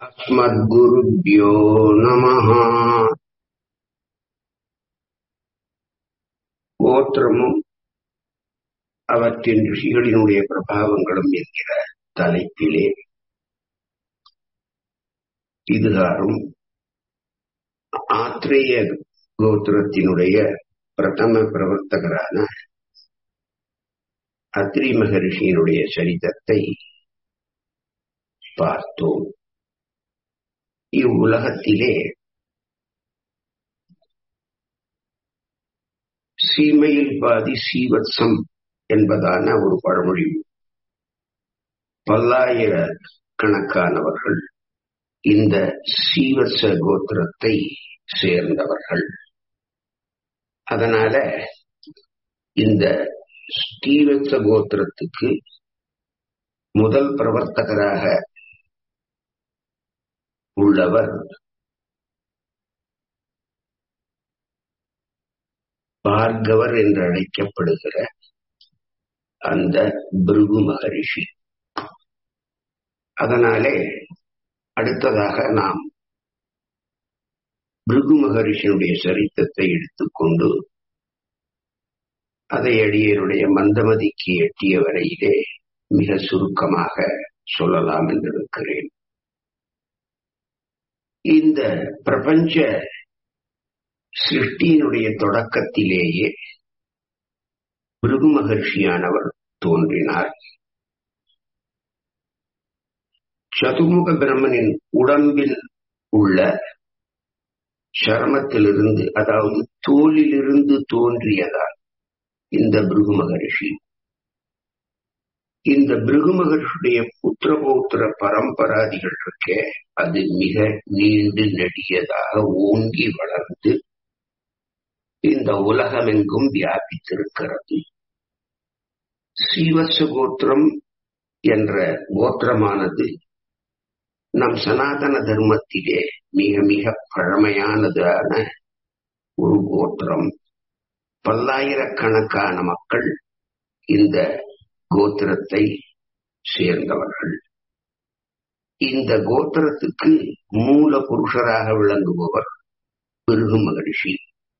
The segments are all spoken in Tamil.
अस्मद्गुरुभ्यो नमः கோத்திரமும் அவற்றின் ரிஷிகளினுடைய பிரபாவங்களும் என்கிற தலைப்பிலே இதுகாரும் ஆத்ரேய கோத்திரத்தினுடைய பிரதம பிரவர்த்தகரான அத்ரி மகரிஷியினுடைய சரிதத்தை பார்த்தோம் இவ்வுலகத்திலே சீமையில் பாதி சீவத்சம் என்பதான ஒரு பழமொழி பல்லாயிர கணக்கானவர்கள் இந்த சீவத்ச கோத்திரத்தை சேர்ந்தவர்கள் அதனால இந்த ஸ்ரீவத்ச கோத்திரத்துக்கு முதல் பிரவர்த்தகராக உள்ளவர் பார்கவர் என்று அழைக்கப்படுகிற அந்த பிருகு மகரிஷி அதனாலே அடுத்ததாக நாம் பிருகு மகரிஷியுடைய சரித்திரத்தை எடுத்துக்கொண்டு அதை அடியருடைய மந்தமதிக்கு எட்டிய வரையிலே மிக சுருக்கமாக சொல்லலாம் என்றிருக்கிறேன் இந்த பிரபஞ்ச சிருஷ்டியினுடைய தொடக்கத்திலேயே பிருகு மகர்ஷியானவர் தோன்றினார் சதுமுக பிரம்மனின் உடம்பில் உள்ள சரமத்திலிருந்து அதாவது தோலிலிருந்து தோன்றியதால் இந்த பிருகு மகரிஷி இந்த பிருகு மகர்ஷியுடைய புத்திர பௌத்திர பரம்பராதிகள் இருக்கே அது மிக நீண்டு நெடியதாக ஓங்கி வளர்ந்து இந்த உலகமெங்கும் வியாபித்திருக்கிறது சீவச கோத்திரம் என்ற கோத்திரமானது நம் சனாதன தர்மத்திலே மிக மிக பழமையானதான ஒரு கோத்திரம் பல்லாயிரக்கணக்கான மக்கள் இந்த கோத்திரத்தை சேர்ந்தவர்கள் இந்த கோத்திரத்துக்கு மூல புருஷராக விளங்குபவர் பிருகு மகரிஷி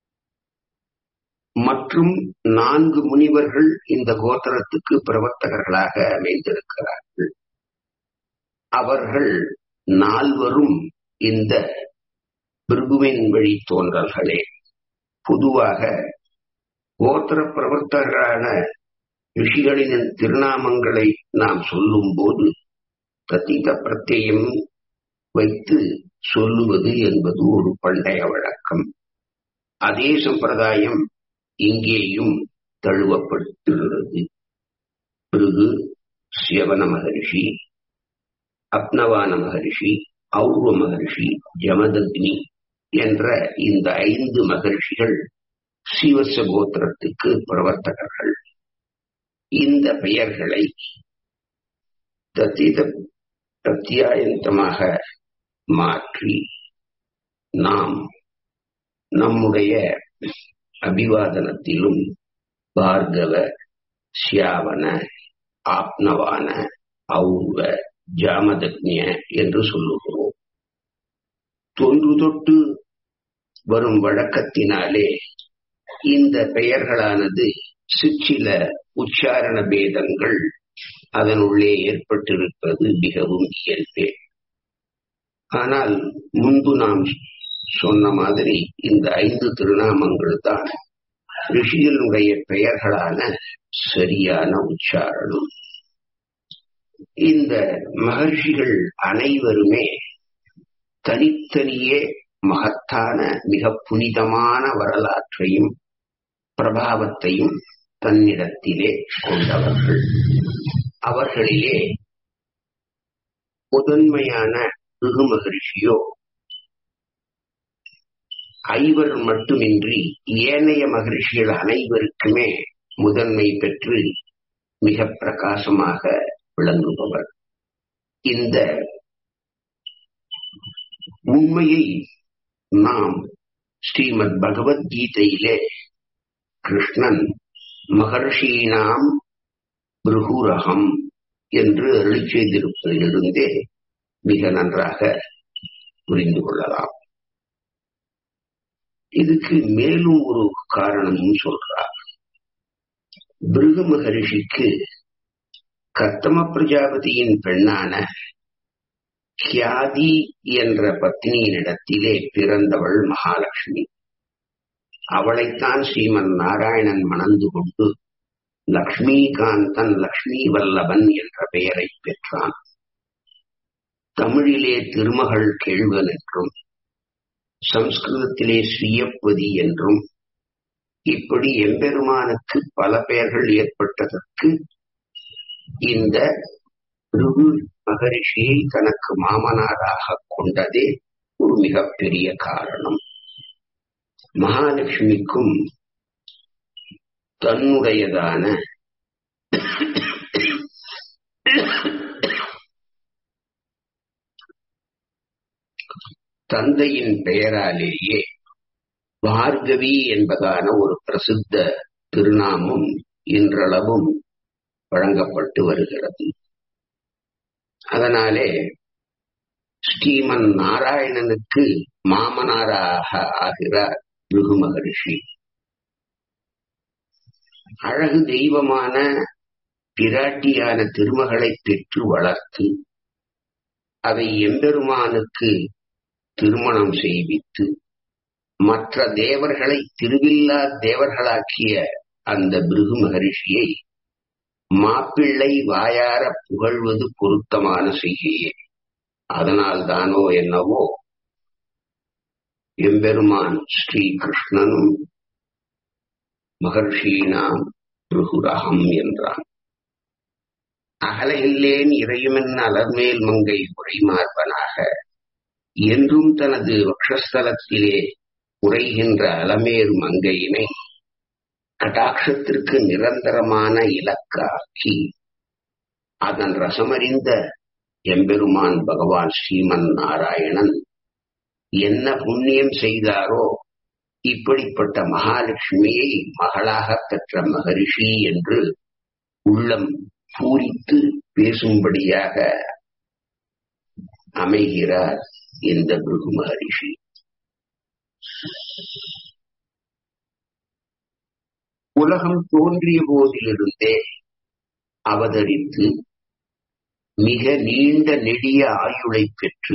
மற்றும் நான்கு முனிவர்கள் இந்த கோத்திரத்துக்கு பிரவர்த்தகர்களாக அமைந்திருக்கிறார்கள் அவர்கள் நால்வரும் இந்த பிருகுவின் வழி தோன்றல்களே பொதுவாக கோத்திர பிரவர்த்தகரான ரிஷிகளின் திருநாமங்களை நாம் சொல்லும் போது தத்தித பிரத்யம் வைத்து சொல்லுவது என்பது ஒரு பண்டைய வழக்கம் அதே சம்பிரதாயம் இங்கேயும் தழுவப்பட்டுள்ளது பிறகு சியவன மகரிஷி அப்னவான மகரிஷி ஔர்வ மகரிஷி ஜமதக்னி என்ற இந்த ஐந்து மகர்ஷிகள் சிவச கோத்திரத்துக்கு பிரவர்த்தகர்கள் இந்த பெயர்களை தத்தித பிரத்தியாயந்தமாக மாற்றி நாம் நம்முடைய அபிவாதனத்திலும் பார்கவ சியாவன ஆப்னவான ஔவ ஜாமதக்னிய என்று சொல்லுகிறோம் தொன்று தொட்டு வரும் வழக்கத்தினாலே இந்த பெயர்களானது சிற்சில உச்சாரண பேதங்கள் அதனுள்ளே ஏற்பட்டிருப்பது மிகவும் இயல்பே ஆனால் முன்பு நாம் சொன்ன மாதிரி இந்த ஐந்து திருநாமங்கள் தான் ரிஷிகளுடைய பெயர்களான சரியான உச்சாரணம் இந்த மகர்ஷிகள் அனைவருமே தனித்தனியே மகத்தான மிக புனிதமான வரலாற்றையும் பிரபாவத்தையும் தன்னிடத்திலே கொண்டவர்கள் அவர்களிலே முதன்மையான பிருகு மகரிஷியோ ஐவர் மட்டுமின்றி ஏனைய மகரிஷிகள் அனைவருக்குமே முதன்மை பெற்று மிக பிரகாசமாக விளங்குபவர் இந்த உண்மையை நாம் ஸ்ரீமத் பகவத்கீதையிலே கிருஷ்ணன் மகர்ஷீனாம் பிருகுரகம் என்று அருளி செய்திருப்பதிலிருந்தே மிக நன்றாக புரிந்து கொள்ளலாம் இதுக்கு மேலும் ஒரு காரணமும் சொல்றார் பிருகு மகரிஷிக்கு கர்த்தம பிரஜாபதியின் பெண்ணான கியாதி என்ற பத்னியினிடத்திலே பிறந்தவள் மகாலட்சுமி அவளைத்தான் ஸ்ரீமன் நாராயணன் மணந்து கொண்டு லக்ஷ்மிகாந்தன் லக்ஷ்மி வல்லபன் என்ற பெயரை பெற்றான் தமிழிலே திருமகள் கேள்வன் என்றும் சம்ஸ்கிருதத்திலே ஸ்ரீயப்பதி என்றும் இப்படி எம்பெருமானுக்கு பல பெயர்கள் ஏற்பட்டதற்கு இந்த ருகு மகரிஷியை தனக்கு மாமனாராக கொண்டதே ஒரு மிகப்பெரிய காரணம் மகாலட்சுமிக்கும் தன்னுடையதான தந்தையின் பெயராலேயே பார்கவி என்பதான ஒரு பிரசித்த திருநாமம் இன்றளவும் வழங்கப்பட்டு வருகிறது அதனாலே ஸ்ரீமன் நாராயணனுக்கு மாமனாராக ஆகிறார் பிருகு மகரிஷி அழகு தெய்வமான பிராட்டியான திருமகளை பெற்று வளர்த்து அதை எம்பெருமானுக்கு திருமணம் செய்வித்து மற்ற தேவர்களை திருவில்லா தேவர்களாக்கிய அந்த பிருகு மகரிஷியை மாப்பிள்ளை வாயார புகழ்வது பொருத்தமான செய்கையே அதனால் தானோ என்னவோ எம்பெருமான் ஸ்ரீ கிருஷ்ணனும் மகர்ஷீனாம் பிருகுரகம் என்றான் அகலையில்லேன் இறையுமென் அலர்மேல் மங்கை உரைமார்பனாக என்றும் தனது வக்ஷஸ்தலத்திலே உரைகின்ற அலமேர் மங்கையினை கடாட்சத்திற்கு நிரந்தரமான இலக்காக்கி அதன் ரசமறிந்த எம்பெருமான் பகவான் ஸ்ரீமன் நாராயணன் என்ன புண்ணியம் செய்தாரோ இப்படிப்பட்ட மகாலட்சுமியை மகளாக பெற்ற மகரிஷி என்று உள்ளம் பூரித்து பேசும்படியாக அமைகிறார் இந்த பிருகு மகரிஷி உலகம் தோன்றிய போதிலிருந்தே அவதரித்து மிக நீண்ட நெடிய ஆயுளை பெற்று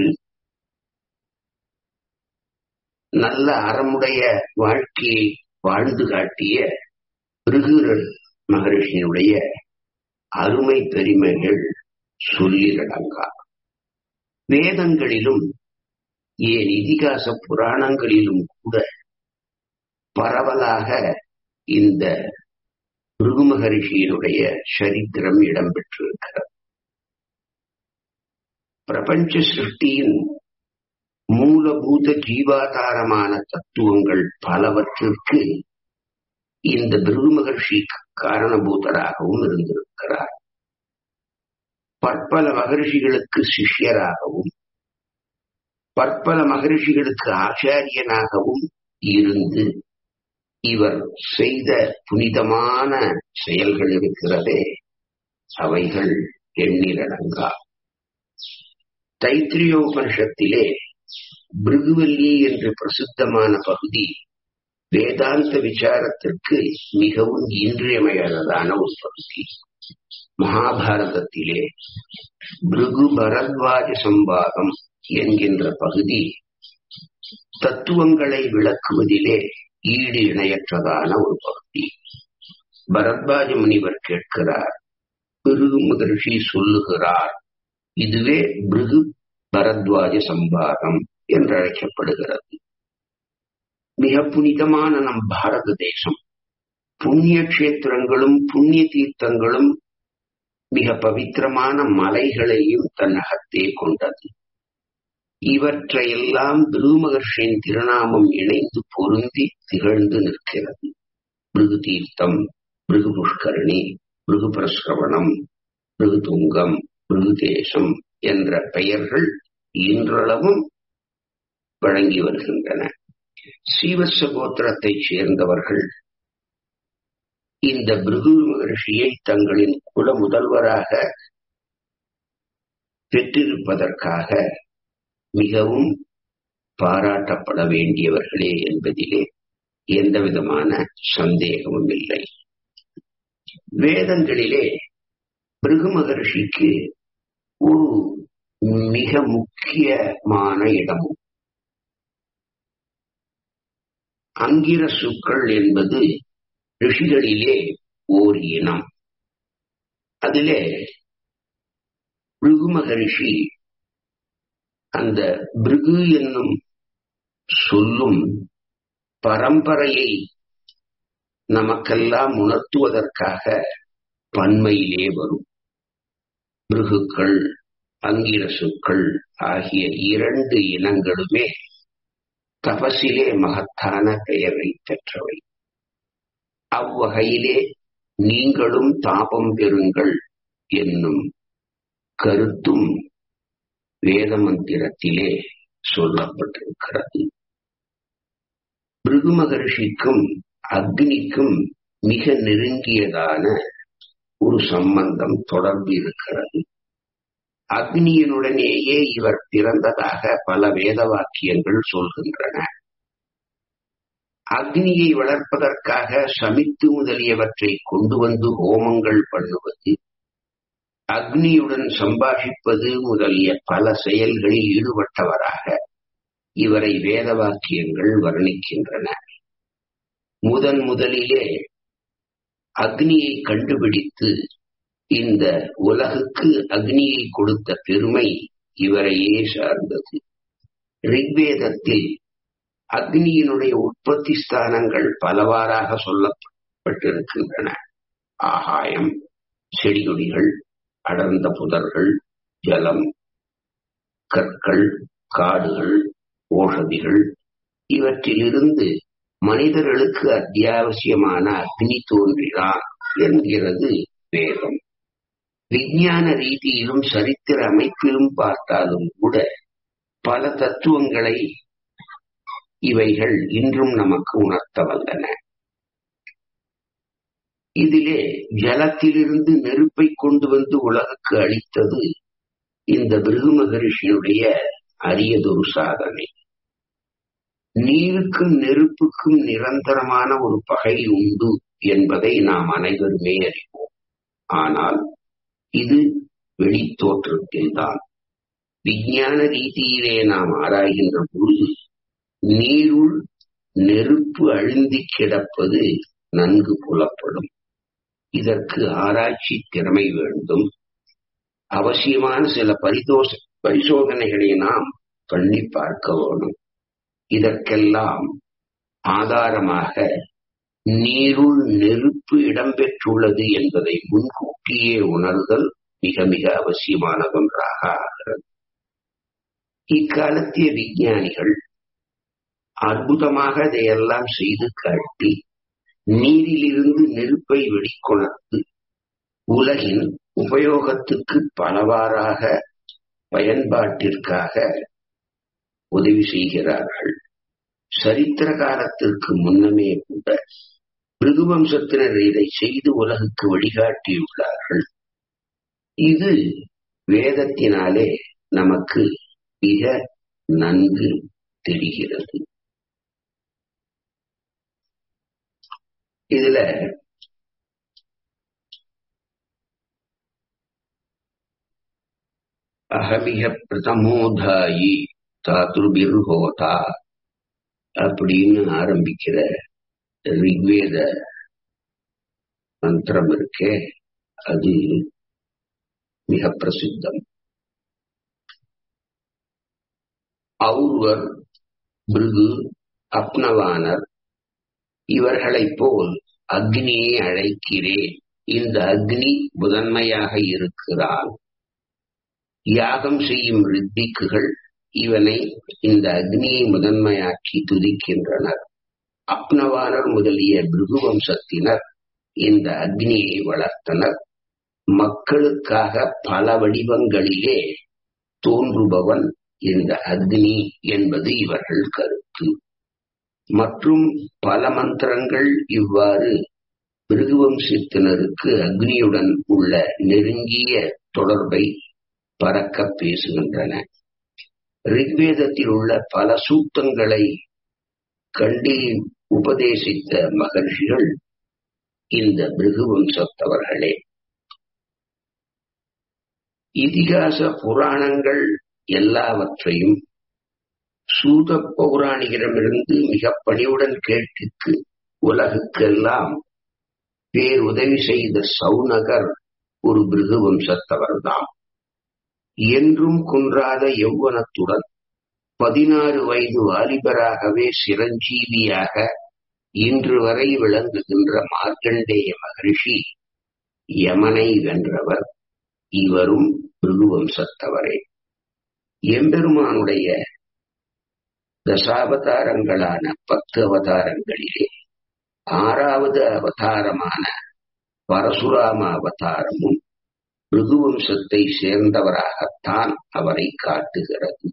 நல்ல அறமுடைய வாழ்க்கையை வாழ்ந்து காட்டிய பிருகு மகரிஷியினுடைய அருமை பெருமைகள் சொல்லிலடங்கா வேதங்களிலும் ஏன் இதிகாச புராணங்களிலும் கூட பரவலாக இந்த பிருகு மகரிஷியினுடைய சரித்திரம் இடம்பெற்றிருக்கிறது பிரபஞ்ச சிருஷ்டியின் மூலபூத ஜீவாதாரமான தத்துவங்கள் பலவற்றிற்கு இந்த பிருகு மகர்ஷி காரணபூதராகவும் இருந்திருக்கிறார் பற்பல மகர்ஷிகளுக்கு சிஷ்யராகவும் பற்பல மகரிஷிகளுக்கு ஆச்சாரியனாகவும் இருந்து இவர் செய்த புனிதமான செயல்கள் இருக்கிறதே அவைகள் எண்ணிலடங்கா தைத்திரியோபனிஷத்திலே பிருகுவல்லி என்று பிரசித்தமான பகுதி வேதாந்த விசாரத்திற்கு மிகவும் இன்றியமையாததான ஒரு பகுதி மகாபாரதத்திலே பிருகு பரத்வாஜ சம்பாதம் என்கின்ற பகுதி தத்துவங்களை விளக்குவதிலே ஈடு இணையற்றதான ஒரு பகுதி பரத்வாஜ முனிவர் கேட்கிறார் பிருகு மகர்ஷி சொல்லுகிறார் இதுவே பிருகு பரத்வாஜ சம்பாதம் என்று அழைக்கப்படுகிறது மிக புனிதமான நம் பாரத தேசம் புண்ணிய கஷேத்திரங்களும் புண்ணிய தீர்த்தங்களும் மிக பவித்திரமான மலைகளையும் தன்னகத்தே கொண்டது இவற்றையெல்லாம் பிருமகர்ஷியின் திருநாமம் இணைந்து பொருந்தி திகழ்ந்து நிற்கிறது பிருகு தீர்த்தம் பிருகு புஷ்கரணி பிருகு பிரசிரவணம் பிருகு துங்கம் பிருகு தேசம் என்ற பெயர்கள் இன்றளவும் வழங்கி வருகின்றன ஸ்ரீவத்ச கோத்திரத்தைச் சேர்ந்தவர்கள் இந்த பிருகு மகர்ஷியை தங்களின் குல முதல்வராக பெற்றிருப்பதற்காக மிகவும் பாராட்டப்பட வேண்டியவர்களே என்பதிலே எந்த விதமான சந்தேகமும் இல்லை வேதங்களிலே பிருகு மகர்ஷிக்கு ஒரு மிக முக்கியமான இடமும் அங்கிரசுக்கள் என்பது ரிஷிகளிலே ஓர் இனம் அதிலே பிருகு மகரிஷி அந்த பிருகு என்னும் சொல்லும் பரம்பரையை நமக்கெல்லாம் உணர்த்துவதற்காக பன்மையிலே வரும் பிருகுக்கள் அங்கிரசுக்கள் ஆகிய இரண்டு இனங்களுமே தபசிலே மகத்தான பெயரை பெற்றவை அவ்வகையிலே நீங்களும் தாபம் பெறுங்கள் என்னும் கருத்தும் வேத மந்திரத்திலே சொல்லப்பட்டிருக்கிறது பிருகு மகர்ஷிக்கும் அக்னிக்கும் மிக நெருங்கியதான ஒரு சம்பந்தம் தொடர்பு இருக்கிறது அக்னியினுடனேயே இவர் பிறந்ததாக பல வேத வாக்கியங்கள் சொல்கின்றன அக்னியை வளர்ப்பதற்காக சமித்து முதலியவற்றை கொண்டு வந்து ஹோமங்கள் பண்ணுவது அக்னியுடன் சம்பாஷிப்பது முதலிய பல செயல்களில் ஈடுபட்டவராக இவரை வேத வாக்கியங்கள் வர்ணிக்கின்றன முதன் முதலிலே அக்னியை கண்டுபிடித்து இந்த உலகுக்கு அக்னியை கொடுத்த பெருமை இவரையே சார்ந்தது ரிக்வேதத்தில் அக்னியினுடைய உற்பத்தி ஸ்தானங்கள் பலவாறாக சொல்லப்பட்டிருக்கின்றன ஆகாயம் செடிகொடிகள் அடர்ந்த புதர்கள் ஜலம் கற்கள் காடுகள் ஓஷதிகள் இவற்றிலிருந்து மனிதர்களுக்கு அத்தியாவசியமான அக்னி தோன்றினான் என்கிறது வேதம் விஞ்ஞான ரீதியிலும் சரித்திர அமைப்பிலும் பார்த்தாலும் கூட பல தத்துவங்களை இவைகள் இன்றும் நமக்கு உணர்த்த வந்தன இதிலே ஜலத்திலிருந்து நெருப்பை கொண்டு வந்து உலகுக்கு அளித்தது இந்த பிருகு மகரிஷியுடைய அரியதொரு சாதனை நீருக்கும் நெருப்புக்கும் நிரந்தரமான ஒரு பகை உண்டு என்பதை நாம் அனைவருமே அறிவோம் ஆனால் இது வெளித்தோற்றத்தில்தான் விஞ்ஞான ரீதியிலே நாம் ஆராய்கின்ற பொழுது நீருள் நெருப்பு அழுந்தி கிடப்பது நன்கு புலப்படும் இதற்கு ஆராய்ச்சி திறமை வேண்டும் அவசியமான சில பரிதோஷ பரிசோதனைகளை நாம் பண்ணி பார்க்க வேணும் இதற்கெல்லாம் ஆதாரமாக நீருள் நெருப்பு இடம்பெற்றுள்ளது என்பதை முன்கூட்டியே உணர்தல் மிக மிக அவசியமானதொன்றாக ஆகிறது இக்காலத்திய விஞ்ஞானிகள் அற்புதமாக இதையெல்லாம் செய்து காட்டி நீரிலிருந்து நெருப்பை வெளிக்கொணர்ந்து உலகின் உபயோகத்துக்கு பலவாறாக பயன்பாட்டிற்காக உதவி செய்கிறார்கள் சரித்திர காலத்திற்கு முன்னமே கூட பிருகுவம்சத்தினர் இதை செய்து உலகுக்கு வழிகாட்டியுள்ளார்கள் இது வேதத்தினாலே நமக்கு மிக நன்கு தெரிகிறது இதுல அகமிக பிரதமோதாயி தாத்ருபிர்ஹோதா அப்படின்னு ஆரம்பிக்கிற ரிக்வேத மந்திரம் இருக்கே அது மிக பிரசித்தம் ஔர்வர் பிருகு அப்னவானர் இவர்களைப் போல் அக்னியை அழைக்கிறேன் இந்த அக்னி முதன்மையாக இருக்கிறான் யாகம் செய்யும் ரித்திக்குகள் இவனை இந்த அக்னியை முதன்மையாக்கி துதிக்கின்றனர் அப்னவானர் முதலிய பிருகு வம்சத்தினர் இந்த அக்னியை வளர்த்தனர் மக்களுக்காக பல வடிவங்களிலே தோன்றுபவன் இந்த அக்னி என்பது இவர்கள் கருத்து மற்றும் பல மந்திரங்கள் இவ்வாறு பிருகுவம்சத்தினருக்கு அக்னியுடன் உள்ள நெருங்கிய தொடர்பை பறக்க பேசுகின்றன ரிக்வேதத்தில் உள்ள பல சூக்தங்களை கண்டி உபதேசித்த மகர்ஷிகள் இந்த பிருகு வம்சத்தவர்களே இதிகாச புராணங்கள் எல்லாவற்றையும் சூத பௌராணிகரிடமிருந்து மிக பணிவுடன் கேட்டுக்கு உலகுக்கெல்லாம் பேருதவி செய்த சௌனகர் ஒரு பிருகு வம்சத்தவர்தான் என்றும் குன்றாத யௌவனத்துடன் பதினாறு வயது வாலிபராகவே சிரஞ்சீவியாக இன்று வரை விளங்குகின்ற மார்க்கண்டேய மகரிஷி யமனை வென்றவர் இவரும் பிருகுவம்சத்தவரே எம்பெருமானுடைய தசாவதாரங்களான பத்து அவதாரங்களிலே ஆறாவது அவதாரமான பரசுராம அவதாரமும் பிருகுவம்சத்தை சேர்ந்தவராகத்தான் அவரை காட்டுகிறது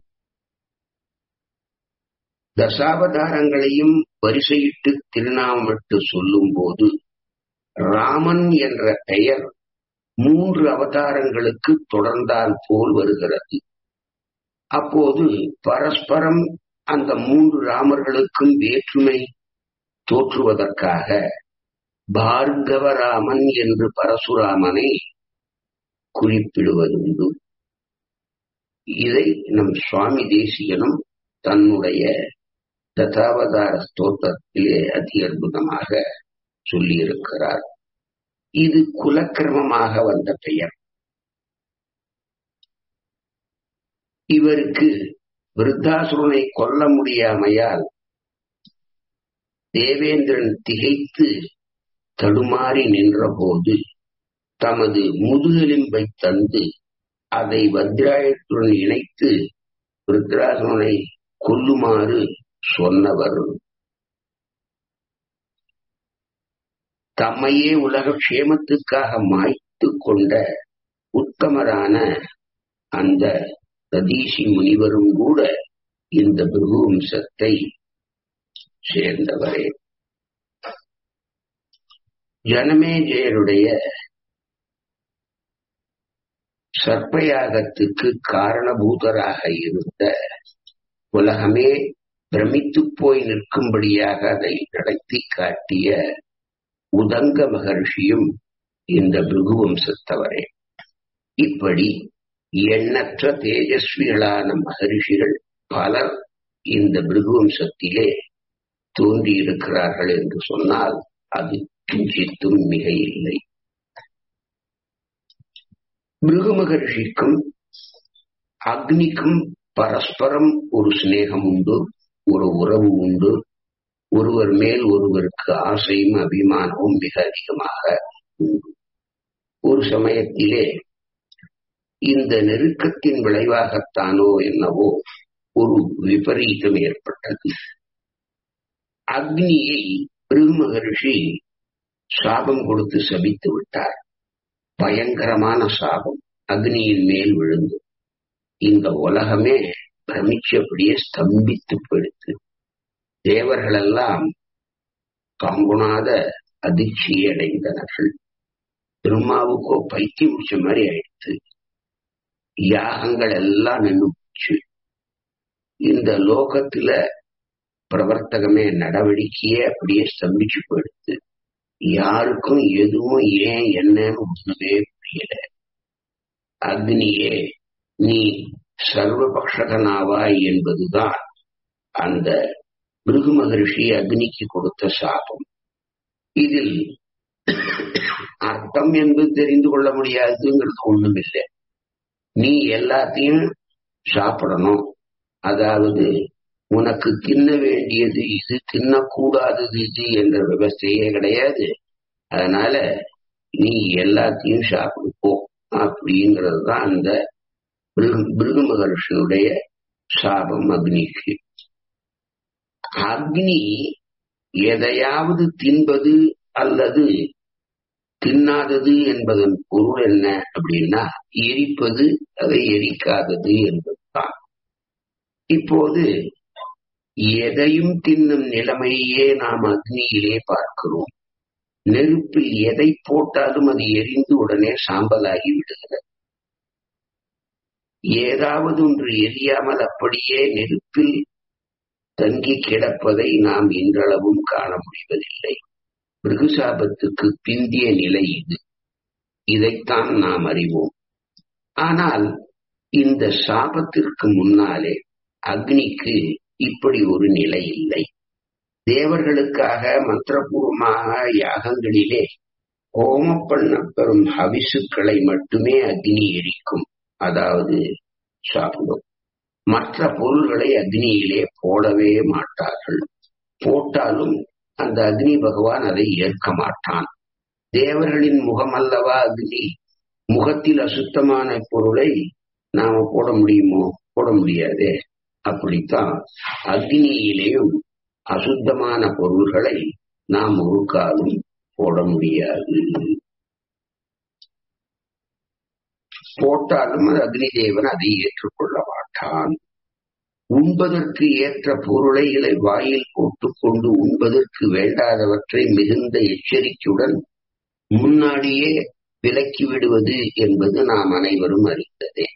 தசாவதாரங்களையும் வரிசையிட்டு திருநாமட்டு சொல்லும் போது ராமன் என்ற பெயர் மூன்று அவதாரங்களுக்கு தொடர்ந்தால் போல் வருகிறது அப்போது பரஸ்பரம் அந்த மூன்று ராமர்களுக்கும் வேற்றுமை தோற்றுவதற்காக பார்கவராமன் என்று பரசுராமனை குறிப்பிடுவதுண்டு இதை நம் சுவாமி தேசிகனும் தன்னுடைய ததாவதார ஸ்தோத்திரத்திலே அதி அற்புதமாக சொல்லியிருக்கிறார் இது குலக்கிரமமாக வந்த பெயர் இவருக்கு விருத்தாசுரனை கொல்ல முடியாமையால் தேவேந்திரன் திகைத்து தடுமாறி நின்றபோது தமது முதுகெலும்பை தந்து அதை வத்ராயத்துடன் இணைத்து விருத்ராசுரனை கொல்லுமாறு சொன்னவர் தம்மையே உலக க்ஷேமத்துக்காக மாய்த்து கொண்ட உத்தமரான அந்த ததீசி முனிவரும் கூட இந்த பிருகுவம்சத்தை சேர்ந்தவரே ஜனமேஜயருடைய சர்ப்பயாகத்துக்கு காரணபூதராக இருந்த உலகமே பிரமித்து போய் நிற்கும்படியாக அதை நடத்தி காட்டிய உதங்க மகர்ஷியும் இந்த பிருகுவம்சத்தவரே இப்படி எண்ணற்ற தேஜஸ்விகளான மகரிஷிகள் பலர் இந்த பிருகுவம்சத்திலே தோன்றியிருக்கிறார்கள் என்று சொன்னால் அது கிஞ்சித்தும் மிக இல்லை பிருகு மகர்ஷிக்கும் அக்னிக்கும் பரஸ்பரம் ஒரு சிநேகம் உண்டு ஒரு உறவு உண்டு ஒருவர் மேல் ஒருவருக்கு ஆசையும் அபிமானமும் மிக அதிகமாக உண்டு ஒரு சமயத்திலே இந்த நெருக்கத்தின் விளைவாகத்தானோ என்னவோ ஒரு விபரீதம் ஏற்பட்டது அக்னியை பிருகு மகர்ஷி சாபம் கொடுத்து சபித்து விட்டார் பயங்கரமான சாபம் அக்னியின் மேல் விழுந்து இந்த உலகமே பிரமிச்சபடியே ஸ்தம்பித்து போயிடுத்து தேவர்களெல்லாம் காங்குணாத அதிர்ச்சி அடைந்தனர்கள் திருமாவுக்கோ பைத்தியம் முடிச்ச மாதிரி ஆயிடுத்து யாகங்கள் எல்லாம் நின்று போச்சு இந்த லோகத்துல பிரவர்த்தகமே நடவடிக்கையே அப்படியே ஸ்தம்பிச்சு போயிடுத்து யாருக்கும் எதுவும் ஏன் என்னன்னு ஒண்ணுமே புரியல அக்னியே நீ சர்வபக்ஷகனாவாய் என்பதுதான் அந்த பிருகு மகரிஷி அக்னிக்கு கொடுத்த சாபம் இதில் அர்த்தம் என்பது தெரிந்து கொள்ள முடியாதுங்கிறது ஒண்ணும் இல்லை நீ எல்லாத்தையும் சாப்பிடணும் அதாவது உனக்கு தின்ன வேண்டியது இது தின்னக்கூடாதது இது என்ற விவசாயே கிடையாது அதனால நீ எல்லாத்தையும் சாப்பிடு போ அப்படிங்கிறது தான் அந்த பிருகு மகர்ஷனுடைய சாபம் அக்னிக்கு அக்னி எதையாவது தின்பது அல்லது தின்னாதது என்பதன் பொருள் என்ன அப்படின்னா எரிப்பது அதை எரிக்காதது என்பதுதான் இப்போது எதையும் தின்னும் நிலைமையே நாம் அக்னியிலே பார்க்கிறோம் நெருப்பில் எதை போட்டாலும் அது எரிந்து உடனே சாம்பலாகி விடுகிறது ஏதாவது ஒன்று எரியாமல் அப்படியே நெருப்பில் தங்கி கிடப்பதை நாம் இன்றளவும் காண முடிவதில்லை பிருகுசாபத்துக்கு பிந்திய நிலை இது இதைத்தான் நாம் அறிவோம் ஆனால் இந்த சாபத்திற்கு முன்னாலே அக்னிக்கு இப்படி ஒரு நிலை இல்லை தேவர்களுக்காக மந்திரபூர்வமாக யாகங்களிலே ஹோமம் பண்ணப்பெறும் ஹவிசுக்களை மட்டுமே அக்னி எரிக்கும் அதாவது சாப்பிடும் மற்ற பொருள்களை அக்னியிலே போடவே மாட்டார்கள் போட்டாலும் அந்த அக்னி பகவான் அதை ஏற்க மாட்டான் தேவர்களின் முகமல்லவா அக்னி முகத்தில் அசுத்தமான பொருளை நாம போட முடியுமோ போட முடியாதே அப்படித்தான் அக்னியிலேயும் அசுத்தமான பொருள்களை நாம் ஒரு காலம் போட முடியாது போட்டாலும் அது அக்னி தேவன் அதை ஏற்றுக்கொள்ள மாட்டான் உண்பதற்கு ஏற்ற பொருளைகளை வாயில் போட்டுக்கொண்டு உண்பதற்கு வேண்டாதவற்றை மிகுந்த எச்சரிக்கையுடன் முன்னாடியே விலக்கி விடுவது என்பது நாம் அனைவரும் அறிந்ததே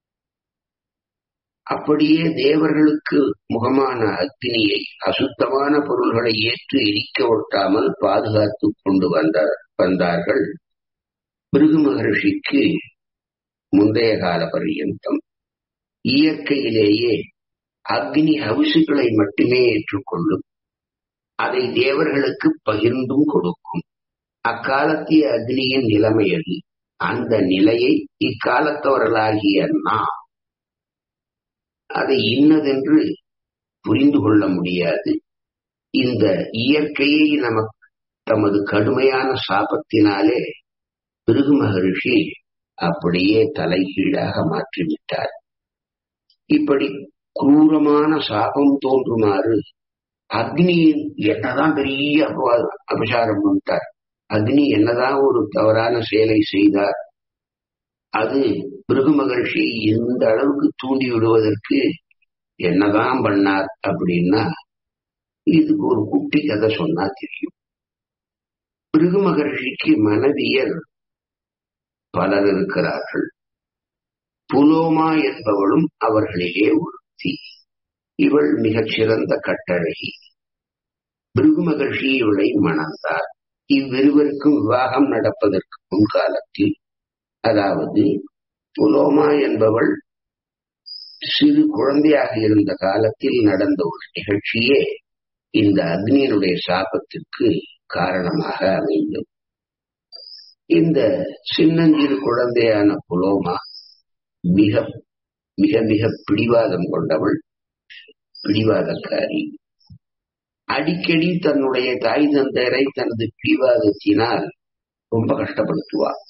அப்படியே தேவர்களுக்கு முகமான அக்னியை அசுத்தமான பொருள்களை ஏற்று எரிக்க ஒட்டாமல் பாதுகாத்து கொண்டு வந்த வந்தார்கள் பிருகு மகர்ஷிக்கு முந்தைய கால பர்யந்தம் இயற்கையிலேயே அக்னி ஹவுசுகளை மட்டுமே ஏற்றுக்கொள்ளும் அதை தேவர்களுக்கு பகிர்ந்தும் கொடுக்கும் அக்காலத்திய அக்னியின் நிலைமை அது அந்த நிலையை இக்காலத்தவர்களாகிய நாம் அதை இன்னதென்று புரிந்து கொள்ள முடியாது இந்த இயற்கையை நமக்கு தமது கடுமையான சாபத்தினாலே பிருகு மகரிஷி அப்படியே தலைகீழாக மாற்றிவிட்டார் இப்படி குரூரமான சாபம் தோன்றுமாறு அக்னியின் என்னதான் பெரிய அபவா- அபசாரம் பண்ணிட்டார் அக்னி என்னதான் ஒரு தவறான செயலை செய்தார் அது பிருகு மகர்ஷி எந்த அளவுக்கு தூண்டி விடுவதற்கு என்னதான் பண்ணார் அப்படின்னா இதுக்கு ஒரு குட்டி கதை சொன்னா தெரியும் பிருகு மகர்ஷிக்கு மனைவியர் பலர் இருக்கிறார்கள் புலோமா என்பவளும் அவர்களிலே ஒருத்தி இவள் மிகச் சிறந்த கட்டழகி பிருகு மகர்ஷி இவளை மணந்தார் இவ்விருவருக்கும் விவாகம் நடப்பதற்கு முன்காலத்தில் அதாவது புலோமா என்பவள் சிறு குழந்தையாக இருந்த காலத்தில் நடந்த ஒரு நிகழ்ச்சியே இந்த அக்னியினுடைய சாபத்திற்கு காரணமாக அமைந்தது இந்த சின்னஞ்சிறு குழந்தையான புலோமா மிக மிக மிக பிடிவாதம் கொண்டவள் பிடிவாதக்காரி அடிக்கடி தன்னுடைய தாய் தந்தையரை தனது பிடிவாதத்தினால் ரொம்ப கஷ்டப்படுத்துவார்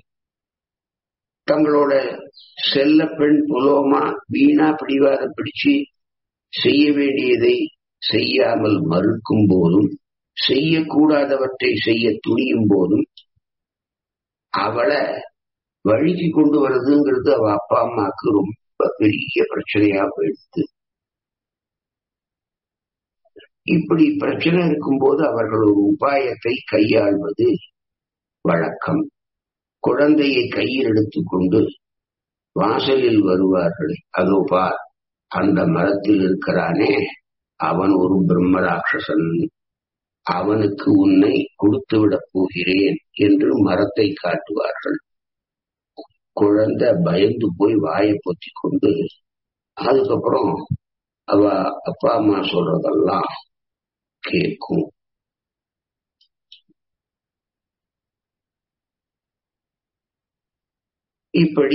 தங்களோட செல்ல பெண் புலோமா வீணா பிடிவாதம் பிடிச்சு செய்ய வேண்டியதை செய்யாமல் மறுக்கும் போதும் செய்யக்கூடாதவற்றை செய்ய துணியும் போதும் அவளை வழிக்கு கொண்டு வர்றதுங்கிறது அவ அப்பா அம்மாக்கு ரொம்ப பெரிய பிரச்சனையா போயிடுது இப்படி பிரச்சனை இருக்கும்போது அவர்கள் ஒரு உபாயத்தை கையாள்வது வழக்கம் குழந்தையை கையில் எடுத்துக்கொண்டு வாசலில் வருவார்கள் அதோ பார் அந்த மரத்தில் இருக்கிறானே அவன் ஒரு பிரம்ம ராட்சசன் அவனுக்கு உன்னை கொடுத்து விடப் போகிறேன் என்று மரத்தை காட்டுவார்கள் குழந்தை பயந்து போய் வாயை பொத்திக் கொண்டு அதுக்கப்புறம் அவ அப்பா அம்மா சொல்றதெல்லாம் கேட்கும் இப்படி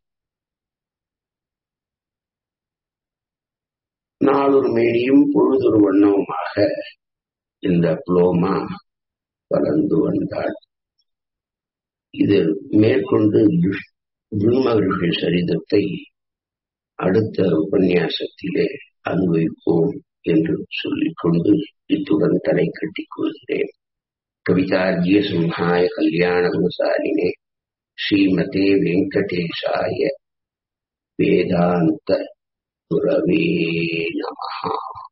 நாளொரு மேனியும் பொழுதொரு வண்ணமுமாக இந்த புலோமா வளர்ந்து வந்தாள் இது மேற்கொண்டு பிரம்மகிருஷ்ண சரிதத்தை அடுத்த உபன்யாசத்திலே அனுபவிப்போம் என்று சொல்லிக்கொண்டு இத்துடன் தலை கட்டிக் கொள்கிறேன் கவிதார்ஜிய சிம்ஹாய கல்யாண குணசாலினே ஸ்ரீமதே வெங்கடேசாய வேதாந்த குரவே நமஹா